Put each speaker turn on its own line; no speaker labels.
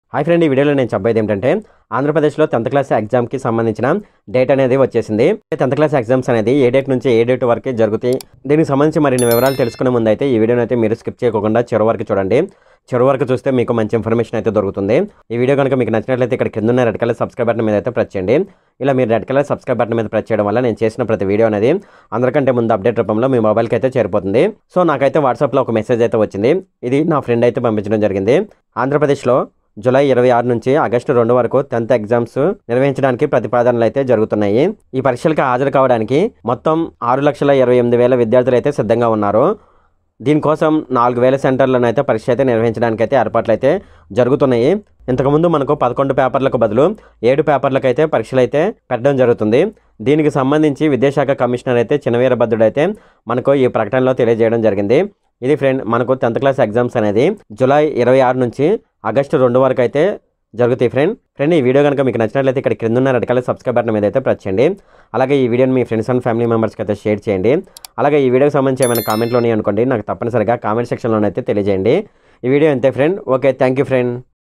hi friend ఈ వీడియోలో నేను చెప్పేది ఏంటంటే ఆంధ్రప్రదేశ్లో టెన్త్ క్లాస్ ఎగ్జామ్కి సంబంధించిన డేట్ అనేది వచ్చేసింది టెన్త్ క్లాస్ ఎగ్జామ్స్ అనేది ఏ డేట్ నుంచి ఏ డేట్ వరకు జరుగుతాయి దీనికి సంబంధించి మరిన్ని వివరాలు తెలుసుకునే ముందు అయితే ఈ వీడియోని అయితే మీరు స్కిప్ చేయకుండా చివరి వరకు చూడండి చివరి వరకు చూస్తే మీకు మంచి ఇన్ఫర్మేషన్ అయితే దొరుకుతుంది ఈ వీడియో కనుక మీకు నచ్చినట్లయితే ఇక్కడ కింద ఉన్న రెడ్ కలర్ సబ్స్క్రైబ్ బటన్ మీద అయితే ప్రెస్ చేయండి ఇలా మీరు రెడ్ కలర్ సబ్స్క్రైబ్ బటన్ మీద ప్రెస్ చేయడం వల్ల నేను చేసిన ప్రతి వీడియో అనేది అందరికంటే ముందు అప్డేట్ రూపంలో మీ మొబైల్కి అయితే చేరిపోతుంది సో నాకైతే వాట్సాప్లో ఒక మెసేజ్ అయితే వచ్చింది ఇది నా ఫ్రెండ్ అయితే పంపించడం జరిగింది ఆంధ్రప్రదేశ్లో జూలై ఇరవై ఆరు నుంచి ఆగస్టు రెండు వరకు టెన్త్ ఎగ్జామ్స్ నిర్వహించడానికి ప్రతిపాదనలు అయితే జరుగుతున్నాయి ఈ పరీక్షలకు హాజరు కావడానికి మొత్తం ఆరు లక్షల ఇరవై ఎనిమిది వేల విద్యార్థులు అయితే సిద్ధంగా ఉన్నారు దీనికోసం నాలుగు వేల సెంటర్లను అయితే పరీక్ష అయితే నిర్వహించడానికి అయితే ఏర్పాట్లు అయితే జరుగుతున్నాయి ఇంతకుముందు మనకు పదకొండు పేపర్లకు బదులు ఏడు పేపర్లకు అయితే పరీక్షలు అయితే పెట్టడం జరుగుతుంది దీనికి సంబంధించి విద్యాశాఖ కమిషనర్ అయితే చినవీరభద్రుడు అయితే మనకు ఈ ప్రకటనలో తెలియజేయడం జరిగింది ఇది ఫ్రెండ్ మనకు టెన్త్ క్లాస్ ఎగ్జామ్స్ అనేది జూలై ఇరవై ఆరు నుంచి ఆగస్టు రెండు వరకు అయితే జరుగుతాయి ఫ్రెండ్ ఫ్రెండ్ ఈ వీడియో కనుక మీకు నచ్చినట్లయితే ఇక్కడ క్రింద ఉన్న రెడ్ కలర్ సబ్స్క్రైబ్ బటన్ మీద అయితే ప్రెస్ చేయండి అలాగే ఈ వీడియోని మీ ఫ్రెండ్స్ అండ్ ఫ్యామిలీ మెంబర్స్కి అయితే షేర్ చేయండి అలాగే ఈ వీడియోకి సంబంధించి ఏమైనా కామెంట్లు ఉన్నాయి అనుకోండి నాకు తప్పనిసరిగా కామెంట్ సెక్షన్లోనైతే తెలియజేయండి ఈ వీడియో అంతే friend okay thank you friend